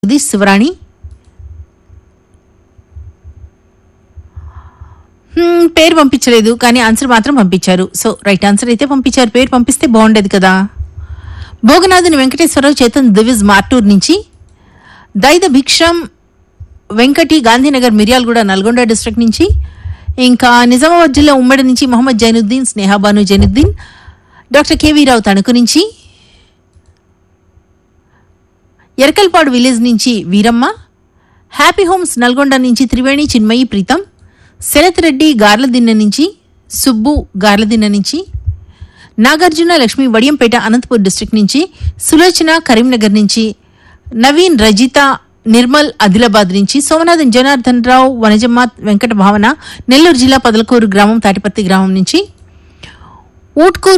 జగదీష్ శివరాణి హ్మ్, పేరు పంపించలేదు కానీ ఆన్సర్ మాత్రం పంపించారు సో రైట్ ఆన్సర్ అయితే పంపించారు పేరు పంపిస్తే బాగుండేది కదా భోగనాథుని వెంకటేశ్వరరావు చేతన్ దివిజ్ మార్టూర్ నుంచి దైద భిక్షం వెంకటి గాంధీనగర్ మిర్యాలగూడ నల్గొండ డిస్ట్రిక్ట్ నుంచి ఇంకా నిజామాబాద్ జిల్లా ఉమ్మడి నుంచి మొహమ్మద్ జైనుద్దీన్ స్నేహాబాను జైనుద్దీన్ డాక్టర్ కేవీ రావు తణుకు నుంచి ఎరకల్పాడు విలేజ్ నుంచి వీరమ్మ హ్యాపీ హోమ్స్ నల్గొండ నుంచి త్రివేణి చిన్మయి ప్రీతం శరత్ రెడ్డి గార్లదిన్న నుంచి సుబ్బు గార్లదిన్న నుంచి నాగార్జున లక్ష్మి వడియంపేట అనంతపూర్ డిస్ట్రిక్ట్ నుంచి సులోచన కరీంనగర్ నుంచి నవీన్ రజిత నిర్మల్ ఆదిలాబాద్ నుంచి సోమనాథన్ జనార్దన్ రావు వనజమ్మ వెంకట భావన నెల్లూరు జిల్లా పదలకూరు గ్రామం తాటిపత్తి గ్రామం నుంచి ఊట్కూరు